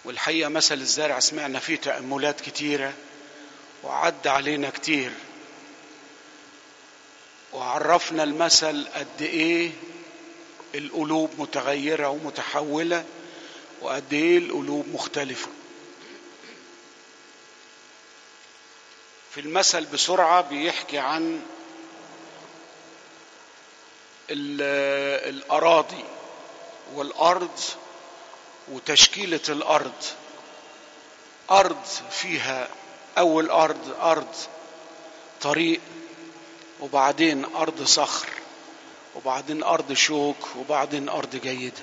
والحقيقة مثل الزارع سمعنا فيه تأملات كتيرة وعد علينا كتير وعرفنا المثل قد ايه القلوب متغيرة ومتحولة وقد ايه القلوب مختلفة في المثل بسرعة بيحكي عن الأراضي والأرض وتشكيلة الأرض أرض فيها أول أرض أرض طريق وبعدين أرض صخر وبعدين أرض شوك وبعدين أرض جيدة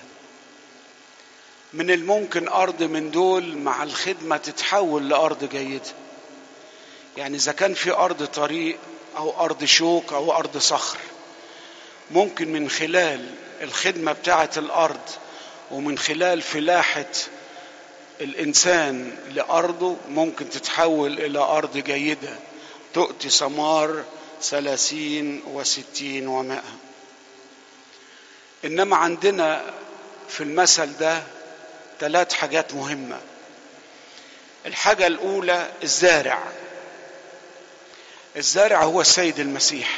من الممكن أرض من دول مع الخدمة تتحول لأرض جيدة يعني إذا كان في أرض طريق أو أرض شوك أو أرض صخر ممكن من خلال الخدمة بتاعة الأرض ومن خلال فلاحة الإنسان لأرضه ممكن تتحول إلى أرض جيدة تؤتي ثمار ثلاثين وستين ومائة إنما عندنا في المثل ده ثلاث حاجات مهمة الحاجة الأولى الزارع الزارع هو السيد المسيح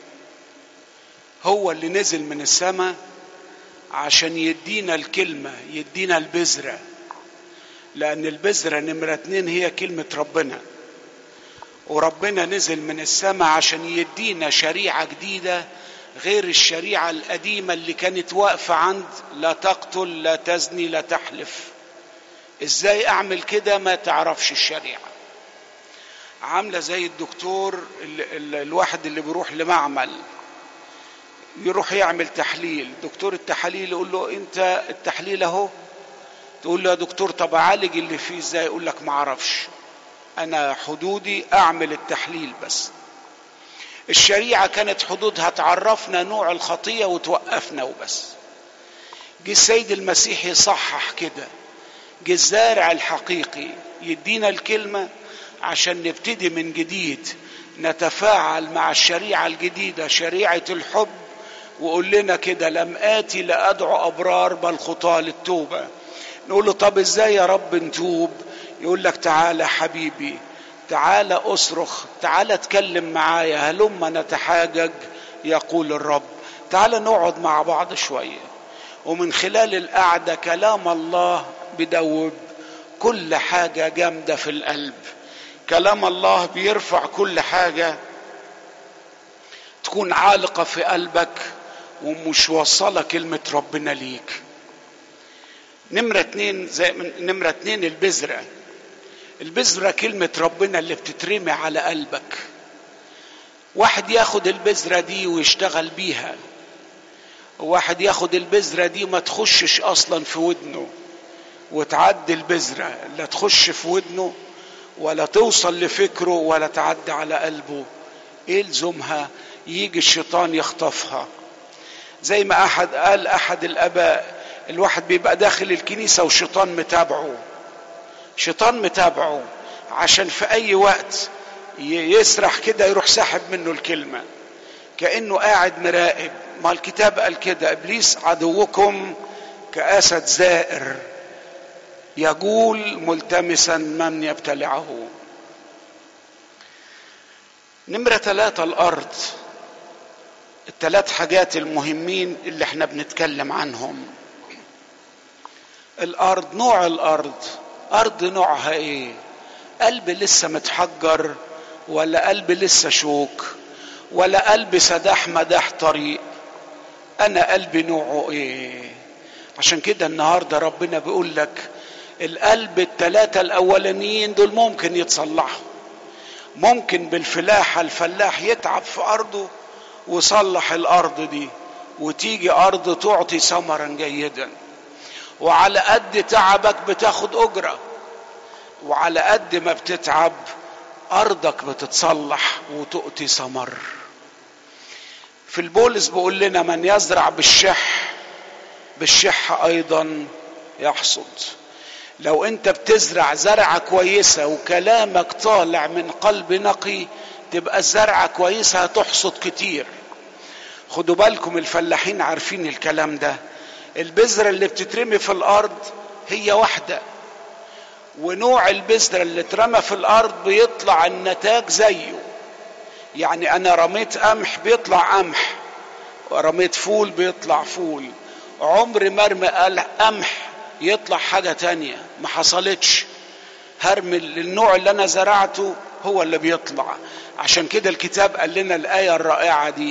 هو اللي نزل من السماء عشان يدينا الكلمة يدينا البذرة لأن البذرة نمرة اتنين هي كلمة ربنا وربنا نزل من السماء عشان يدينا شريعة جديدة غير الشريعة القديمة اللي كانت واقفة عند لا تقتل لا تزني لا تحلف ازاي اعمل كده ما تعرفش الشريعة عاملة زي الدكتور ال ال الواحد اللي بيروح لمعمل يروح يعمل تحليل دكتور التحاليل يقول له انت التحليل اهو تقول له يا دكتور طب اعالج اللي فيه ازاي يقول لك ما اعرفش انا حدودي اعمل التحليل بس الشريعة كانت حدودها تعرفنا نوع الخطية وتوقفنا وبس جه السيد المسيح يصحح كده جه الزارع الحقيقي يدينا الكلمة عشان نبتدي من جديد نتفاعل مع الشريعة الجديدة شريعة الحب وقول لنا كده لم آتي لأدعو أبرار بل خطاة للتوبة نقول له طب ازاي يا رب نتوب يقول لك تعالى حبيبي تعالى اصرخ تعالى اتكلم معايا هلما نتحاجج يقول الرب تعالى نقعد مع بعض شويه ومن خلال القعده كلام الله بدوب كل حاجه جامده في القلب كلام الله بيرفع كل حاجه تكون عالقه في قلبك ومش وصله كلمه ربنا ليك نمره اتنين زي نمره اتنين البذره البذرة كلمة ربنا اللي بتترمي على قلبك واحد ياخد البذرة دي ويشتغل بيها واحد ياخد البذرة دي ما تخشش أصلا في ودنه وتعدي البذرة لا تخش في ودنه ولا توصل لفكره ولا تعدي على قلبه ايه لزومها يجي الشيطان يخطفها زي ما احد قال احد الاباء الواحد بيبقى داخل الكنيسه والشيطان متابعه شيطان متابعه عشان في اي وقت يسرح كده يروح ساحب منه الكلمة كأنه قاعد مراقب ما الكتاب قال كده ابليس عدوكم كأسد زائر يقول ملتمسا من يبتلعه نمرة ثلاثة الأرض الثلاث حاجات المهمين اللي احنا بنتكلم عنهم الأرض نوع الأرض أرض نوعها إيه؟ قلب لسه متحجر ولا قلب لسه شوك ولا قلب سداح مداح طريق أنا قلبي نوعه إيه؟ عشان كده النهاردة ربنا بيقول لك القلب الثلاثة الأولانيين دول ممكن يتصلحوا ممكن بالفلاحة الفلاح يتعب في أرضه وصلح الأرض دي وتيجي أرض تعطي ثمرا جيدا وعلى قد تعبك بتاخد اجره وعلى قد ما بتتعب ارضك بتتصلح وتؤتي ثمر في البولس بيقول لنا من يزرع بالشح بالشح ايضا يحصد لو انت بتزرع زرعه كويسه وكلامك طالع من قلب نقي تبقى الزرعه كويسه هتحصد كتير خدوا بالكم الفلاحين عارفين الكلام ده البذرة اللي بتترمي في الأرض هي واحدة ونوع البذرة اللي اترمى في الارض بيطلع النتاج زيه يعني انا رميت قمح بيطلع قمح ورميت فول بيطلع فول عمر ما ارمي قمح يطلع حاجة تانية ما حصلتش هرمي النوع اللي انا زرعته هو اللي بيطلع عشان كده الكتاب قال لنا الآية الرائعة دي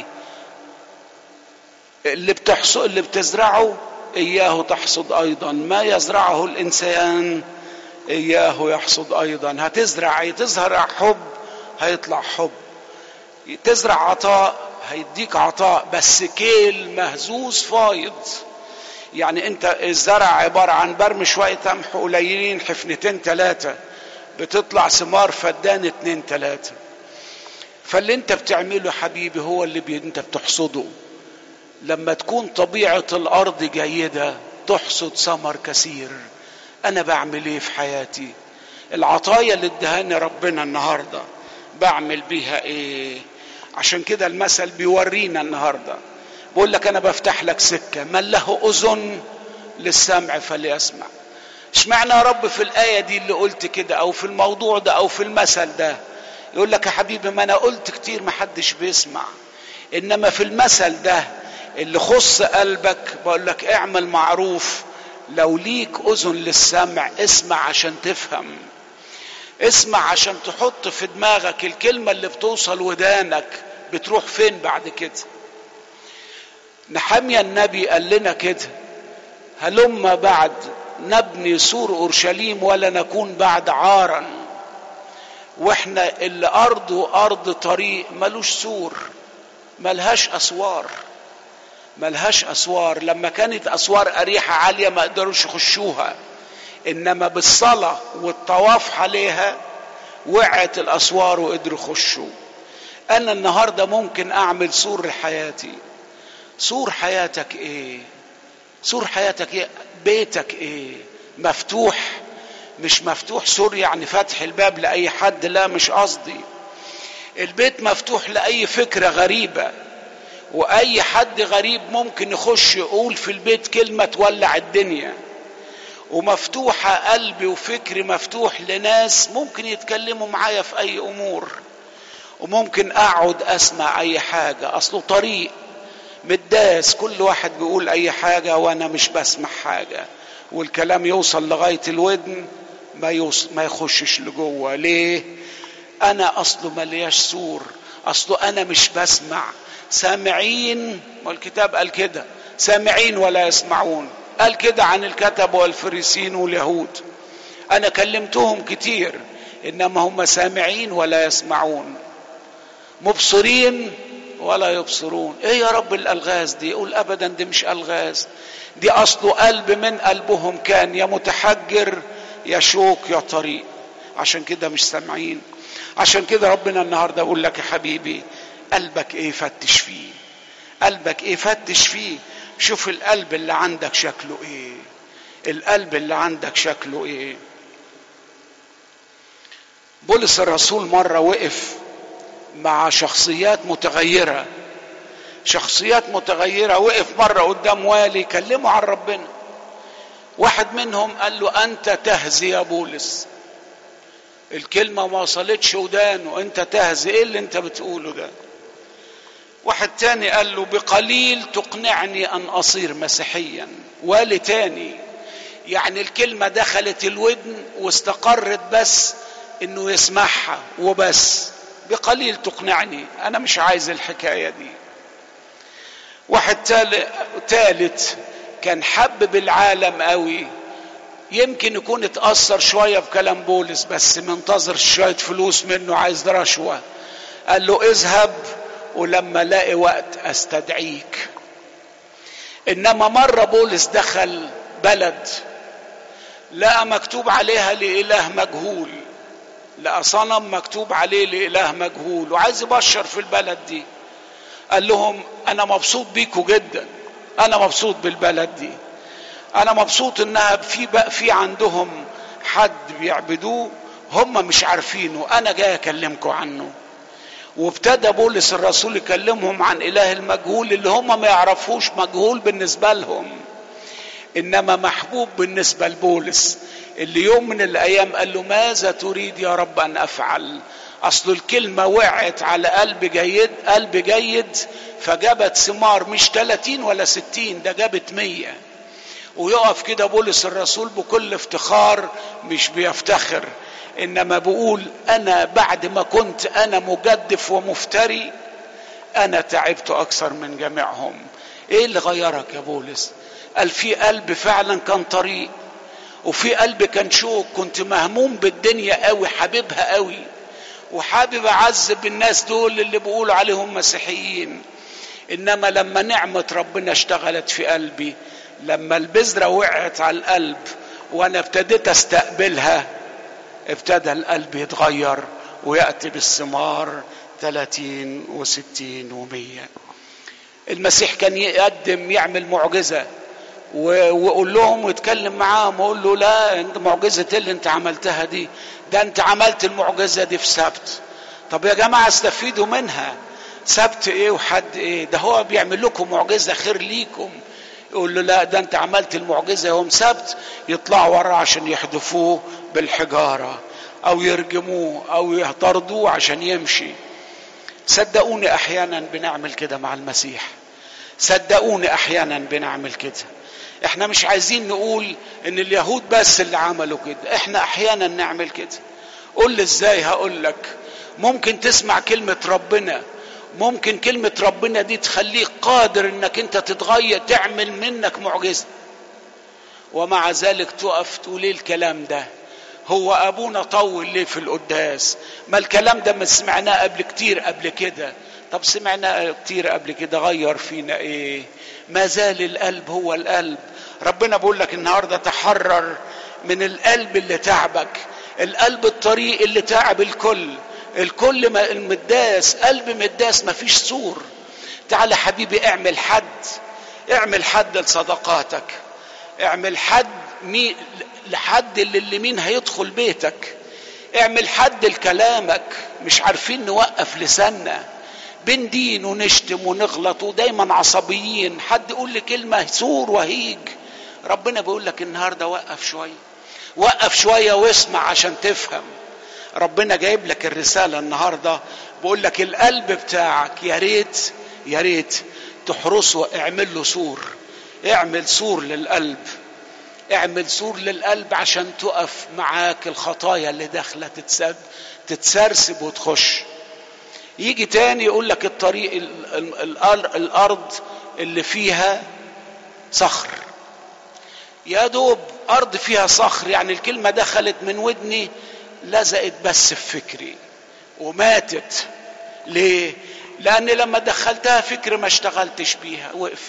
اللي بتحصد اللي بتزرعه إياه تحصد أيضا ما يزرعه الإنسان إياه يحصد أيضا هتزرع تظهر حب هيطلع حب تزرع عطاء هيديك عطاء بس كيل مهزوز فايض يعني انت الزرع عبارة عن برم شوية قمح قليلين حفنتين ثلاثة بتطلع ثمار فدان اتنين ثلاثة فاللي انت بتعمله حبيبي هو اللي بي انت بتحصده لما تكون طبيعة الأرض جيدة تحصد ثمر كثير أنا بعمل إيه في حياتي العطايا اللي ادهاني ربنا النهاردة بعمل بيها إيه عشان كده المثل بيورينا النهارده بقول لك انا بفتح لك سكه من له اذن للسمع فليسمع اشمعنى يا رب في الايه دي اللي قلت كده او في الموضوع ده او في المثل ده يقول لك يا حبيبي ما انا قلت كتير ما حدش بيسمع انما في المثل ده اللي خص قلبك بقول لك اعمل معروف لو ليك اذن للسمع اسمع عشان تفهم اسمع عشان تحط في دماغك الكلمه اللي بتوصل ودانك بتروح فين بعد كده نحميا النبي قال لنا كده هلم بعد نبني سور اورشليم ولا نكون بعد عارا واحنا اللي ارضه ارض طريق ملوش سور ملهاش اسوار ملهاش اسوار لما كانت اسوار اريحه عاليه ما قدروش يخشوها انما بالصلاه والطواف عليها وقعت الاسوار وقدروا يخشوا انا النهارده ممكن اعمل سور لحياتي سور حياتك ايه سور حياتك ايه بيتك ايه مفتوح مش مفتوح سور يعني فتح الباب لاي حد لا مش قصدي البيت مفتوح لاي فكره غريبه واي حد غريب ممكن يخش يقول في البيت كلمه تولع الدنيا ومفتوحه قلبي وفكري مفتوح لناس ممكن يتكلموا معايا في اي امور وممكن اقعد اسمع اي حاجه اصله طريق متداس كل واحد بيقول اي حاجه وانا مش بسمع حاجه والكلام يوصل لغايه الودن ما يوص... ما يخشش لجوه ليه انا اصله ملياش سور اصله انا مش بسمع سامعين والكتاب قال كده سامعين ولا يسمعون قال كده عن الكتب والفريسين واليهود انا كلمتهم كتير انما هم سامعين ولا يسمعون مبصرين ولا يبصرون ايه يا رب الالغاز دي يقول ابدا دي مش الغاز دي اصله قلب من قلبهم كان يا متحجر يا شوك يا طريق عشان كده مش سامعين عشان كده ربنا النهارده يقول لك يا حبيبي قلبك ايه فتش فيه قلبك ايه فتش فيه شوف القلب اللي عندك شكله ايه القلب اللي عندك شكله ايه بولس الرسول مره وقف مع شخصيات متغيره شخصيات متغيره وقف مره قدام والي كلمه عن ربنا واحد منهم قال له انت تهزي يا بولس الكلمه ما وصلتش ودانه انت تهزي ايه اللي انت بتقوله ده واحد تاني قال له بقليل تقنعني ان اصير مسيحيا والي تاني يعني الكلمة دخلت الودن واستقرت بس انه يسمعها وبس بقليل تقنعني انا مش عايز الحكاية دي واحد تالت كان حبب العالم قوي يمكن يكون اتأثر شوية بكلام بولس بس منتظر شوية فلوس منه عايز رشوة قال له اذهب ولما الاقي وقت استدعيك انما مره بولس دخل بلد لقى مكتوب عليها لاله مجهول لقى صنم مكتوب عليه لاله مجهول وعايز يبشر في البلد دي قال لهم انا مبسوط بيكوا جدا انا مبسوط بالبلد دي انا مبسوط انها في بقى في عندهم حد بيعبدوه هم مش عارفينه انا جاي اكلمكم عنه وابتدى بولس الرسول يكلمهم عن اله المجهول اللي هم ما يعرفوش مجهول بالنسبه لهم انما محبوب بالنسبه لبولس اللي يوم من الايام قال له ماذا تريد يا رب ان افعل اصل الكلمه وقعت على قلب جيد قلب جيد فجابت ثمار مش 30 ولا 60 ده جابت 100 ويقف كده بولس الرسول بكل افتخار مش بيفتخر انما بقول انا بعد ما كنت انا مجدف ومفتري انا تعبت اكثر من جميعهم ايه اللي غيرك يا بولس قال في قلب فعلا كان طريق وفي قلب كان شوق كنت مهموم بالدنيا قوي حبيبها قوي وحابب اعذب الناس دول اللي بيقولوا عليهم مسيحيين انما لما نعمه ربنا اشتغلت في قلبي لما البذره وقعت على القلب وانا ابتديت استقبلها ابتدى القلب يتغير وياتي بالثمار 30 و60 و100 المسيح كان يقدم يعمل معجزه ويقول لهم ويتكلم معاهم ويقول له لا انت معجزه اللي انت عملتها دي ده انت عملت المعجزه دي في سبت طب يا جماعه استفيدوا منها سبت ايه وحد ايه ده هو بيعمل لكم معجزه خير ليكم يقول له لا ده انت عملت المعجزه يوم سبت يطلعوا ورا عشان يحدفوه بالحجاره او يرجموه او يطردوه عشان يمشي صدقوني احيانا بنعمل كده مع المسيح صدقوني احيانا بنعمل كده احنا مش عايزين نقول ان اليهود بس اللي عملوا كده احنا احيانا نعمل كده قول لي ازاي هقول لك ممكن تسمع كلمة ربنا ممكن كلمة ربنا دي تخليك قادر انك انت تتغير تعمل منك معجزة ومع ذلك تقف تقول ايه الكلام ده هو ابونا طول ليه في القداس ما الكلام ده ما سمعناه قبل كتير قبل كده طب سمعناه كتير قبل كده غير فينا ايه ما زال القلب هو القلب ربنا بيقول لك النهارده تحرر من القلب اللي تعبك القلب الطريق اللي تعب الكل الكل ما المداس قلب مداس ما فيش سور تعال حبيبي اعمل حد اعمل حد لصدقاتك اعمل حد مين لحد اللي, اللي مين هيدخل بيتك اعمل حد لكلامك مش عارفين نوقف لساننا بندين ونشتم ونغلط ودايما عصبيين حد يقول لي كلمة سور وهيج ربنا بيقول لك النهاردة وقف شوية وقف شوية واسمع عشان تفهم ربنا جايب لك الرسالة النهاردة بيقول لك القلب بتاعك يا ريت يا ريت تحرسه اعمل له سور اعمل سور للقلب اعمل سور للقلب عشان تقف معاك الخطايا اللي داخلة تتسد تتسرسب وتخش يجي تاني يقول لك الطريق الارض اللي فيها صخر يا دوب ارض فيها صخر يعني الكلمه دخلت من ودني لزقت بس في فكري وماتت ليه لان لما دخلتها فكر ما اشتغلتش بيها وقفت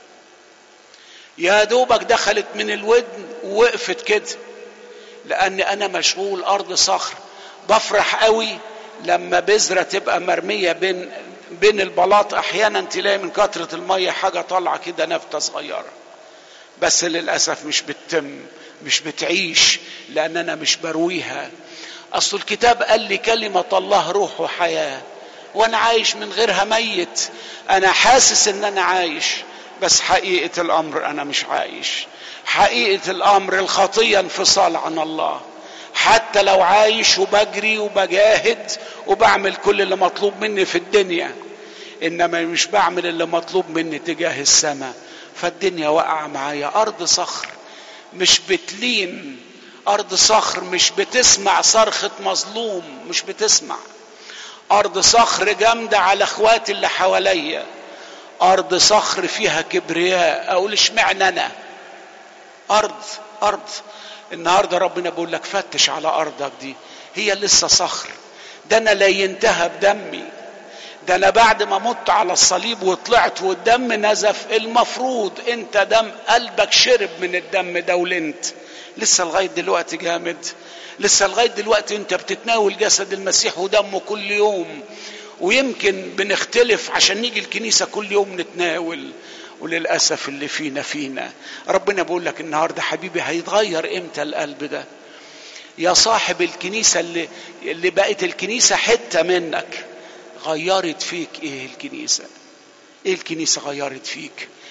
يا دوبك دخلت من الودن ووقفت كده لان انا مشغول ارض صخر بفرح قوي لما بذره تبقى مرميه بين بين البلاط احيانا تلاقي من كثره الميه حاجه طالعه كده نبته صغيره بس للاسف مش بتتم مش بتعيش لان انا مش برويها اصل الكتاب قال لي كلمه الله روح وحياه وانا عايش من غيرها ميت انا حاسس ان انا عايش بس حقيقه الامر انا مش عايش حقيقه الامر الخطيه انفصال عن الله حتى لو عايش وبجري وبجاهد وبعمل كل اللي مطلوب مني في الدنيا انما مش بعمل اللي مطلوب مني تجاه السماء فالدنيا واقعه معايا ارض صخر مش بتلين ارض صخر مش بتسمع صرخه مظلوم مش بتسمع ارض صخر جامده على اخواتي اللي حواليا ارض صخر فيها كبرياء اقول اشمعنى انا ارض ارض النهارده ربنا بيقول لك فتش على ارضك دي هي لسه صخر ده انا لينتها بدمي ده انا بعد ما مت على الصليب وطلعت والدم نزف المفروض انت دم قلبك شرب من الدم ده ولنت لسه لغايه دلوقتي جامد لسه لغايه دلوقتي انت بتتناول جسد المسيح ودمه كل يوم ويمكن بنختلف عشان نيجي الكنيسه كل يوم نتناول وللاسف اللي فينا فينا ربنا بيقول لك النهارده حبيبي هيتغير امتى القلب ده يا صاحب الكنيسه اللي اللي بقت الكنيسه حته منك غيرت فيك ايه الكنيسه ايه الكنيسه غيرت فيك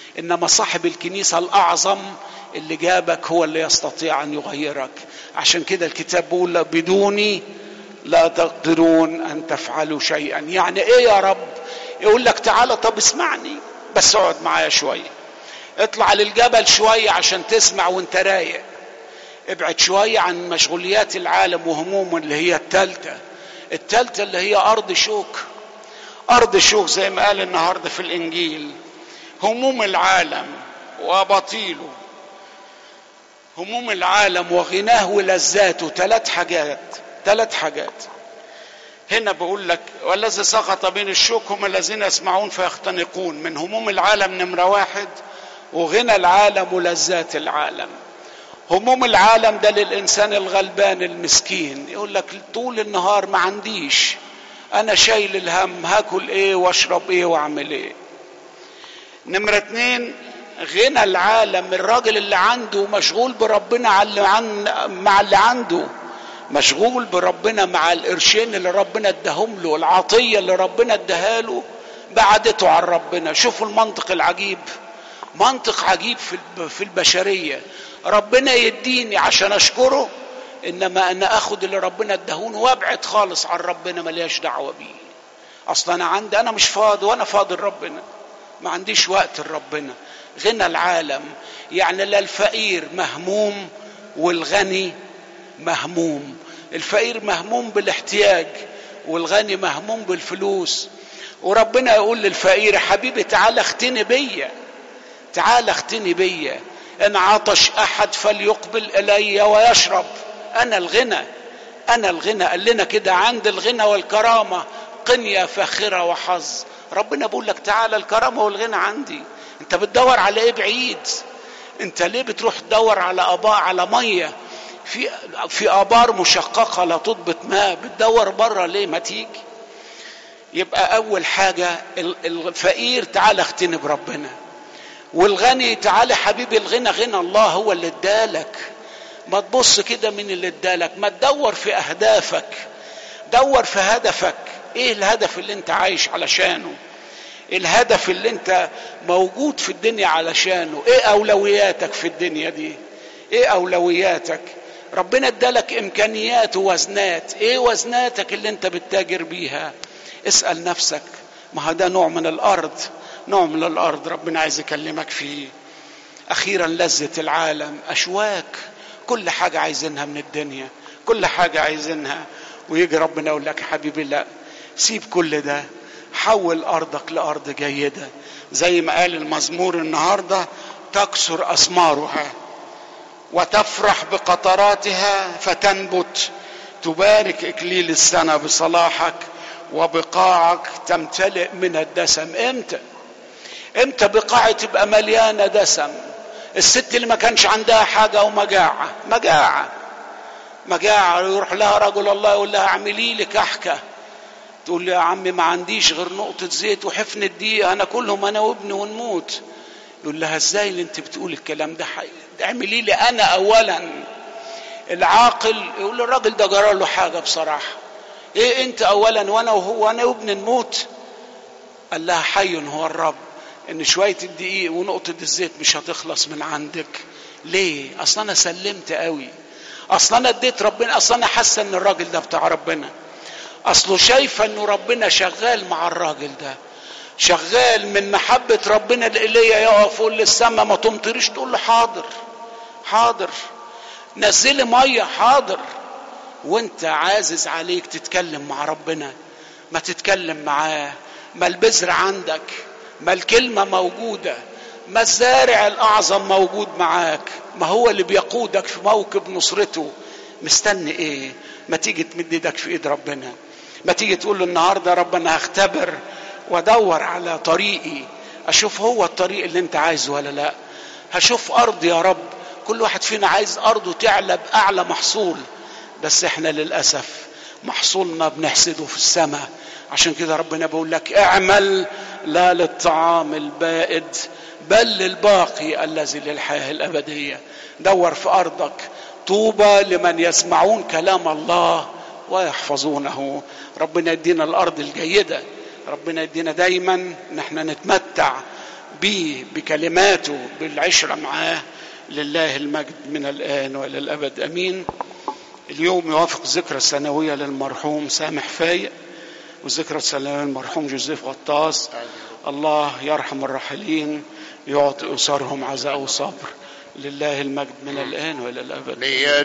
انما صاحب الكنيسه الاعظم اللي جابك هو اللي يستطيع ان يغيرك عشان كده الكتاب بيقول بدوني لا تقدرون ان تفعلوا شيئا يعني ايه يا رب يقول لك تعالى طب اسمعني بس اقعد معايا شويه اطلع للجبل شويه عشان تسمع وانت رايق ابعد شويه عن مشغوليات العالم وهمومه اللي هي التالتة التالتة اللي هي ارض شوك ارض شوك زي ما قال النهارده في الانجيل هموم العالم وبطيله هموم العالم وغناه ولذاته ثلاث حاجات ثلاث حاجات هنا بقول لك والذي سقط بين الشوك هم الذين يسمعون فيختنقون من هموم العالم نمرة واحد وغنى العالم ولذات العالم هموم العالم ده للإنسان الغلبان المسكين يقول لك طول النهار ما عنديش أنا شايل الهم هاكل إيه وأشرب إيه وأعمل إيه نمرة اتنين غنى العالم الراجل اللي عنده مشغول بربنا على اللي عن مع اللي عنده مشغول بربنا مع القرشين اللي ربنا اداهم له العطيه اللي ربنا اداها له بعدته عن ربنا شوفوا المنطق العجيب منطق عجيب في في البشريه ربنا يديني عشان اشكره انما انا اخد اللي ربنا اداهوني وابعد خالص عن ربنا ملياش دعوه بيه اصلا انا عندي انا مش فاضي وانا فاضي لربنا ما عنديش وقت لربنا غنى العالم يعني لا الفقير مهموم والغني مهموم الفقير مهموم بالاحتياج والغني مهموم بالفلوس وربنا يقول للفقير حبيبي تعال اختني بيا تعال اختني بيا ان عطش احد فليقبل الي ويشرب انا الغنى انا الغنى قال لنا كده عند الغنى والكرامه قنيه فاخره وحظ ربنا بيقول لك تعالى الكرامه والغنى عندي انت بتدور على ايه بعيد انت ليه بتروح تدور على اباء على ميه في في ابار مشققه لا تضبط ماء بتدور بره ليه ما تيجي يبقى اول حاجه الفقير تعالى اختني بربنا والغني تعالى حبيبي الغنى غنى الله هو اللي ادالك ما تبص كده من اللي ادالك ما تدور في اهدافك دور في هدفك ايه الهدف اللي انت عايش علشانه الهدف اللي انت موجود في الدنيا علشانه ايه اولوياتك في الدنيا دي ايه اولوياتك ربنا ادالك امكانيات ووزنات ايه وزناتك اللي انت بتتاجر بيها اسال نفسك ما ده نوع من الارض نوع من الارض ربنا عايز يكلمك فيه اخيرا لذة العالم اشواك كل حاجة عايزينها من الدنيا كل حاجة عايزينها ويجي ربنا يقول لك حبيبي لا سيب كل ده حول ارضك لارض جيدة زي ما قال المزمور النهاردة تكسر اسمارها وتفرح بقطراتها فتنبت تبارك اكليل السنه بصلاحك وبقاعك تمتلئ من الدسم امتى امتى بقاعي تبقى مليانه دسم الست اللي ما كانش عندها حاجه ومجاعه مجاعه مجاعه يروح لها رجل الله يقول لها اعملي لي كحكه تقول له يا عمي ما عنديش غير نقطه زيت وحفنه دقيقه انا كلهم انا وابني ونموت يقول لها ازاي اللي انت بتقول الكلام ده حقيقي اعملي لي انا اولا العاقل يقول له الراجل ده جرى له حاجه بصراحه ايه انت اولا وانا وهو انا وابن نموت قال لها حي هو الرب ان شويه الدقيق ونقطه الزيت مش هتخلص من عندك ليه اصلا انا سلمت قوي اصلا انا اديت ربنا اصلا انا حاسه ان الراجل ده بتاع ربنا اصله شايفه انه ربنا شغال مع الراجل ده شغال من محبة ربنا لإيليا يقف يقول للسما ما تمطريش تقول له حاضر حاضر نزلي مية حاضر وانت عازز عليك تتكلم مع ربنا ما تتكلم معاه ما البذر عندك ما الكلمة موجودة ما الزارع الأعظم موجود معاك ما هو اللي بيقودك في موكب نصرته مستني ايه ما تيجي تمد ايدك في ايد ربنا ما تيجي تقول له النهارده ربنا هختبر وادور على طريقي اشوف هو الطريق اللي انت عايزه ولا لا هشوف ارض يا رب كل واحد فينا عايز ارضه تعلى باعلى محصول بس احنا للاسف محصولنا بنحسده في السماء عشان كده ربنا بيقول لك اعمل لا للطعام البائد بل للباقي الذي للحياه الابديه دور في ارضك طوبى لمن يسمعون كلام الله ويحفظونه ربنا يدينا الارض الجيده ربنا يدينا دايما ان احنا نتمتع بيه بكلماته بالعشرة معاه لله المجد من الآن وإلى الأبد أمين اليوم يوافق ذكرى السنوية للمرحوم سامح فايق وذكرى السنوية للمرحوم جوزيف غطاس الله يرحم الراحلين يعطي أسرهم عزاء وصبر لله المجد من الآن وإلى الأبد نيات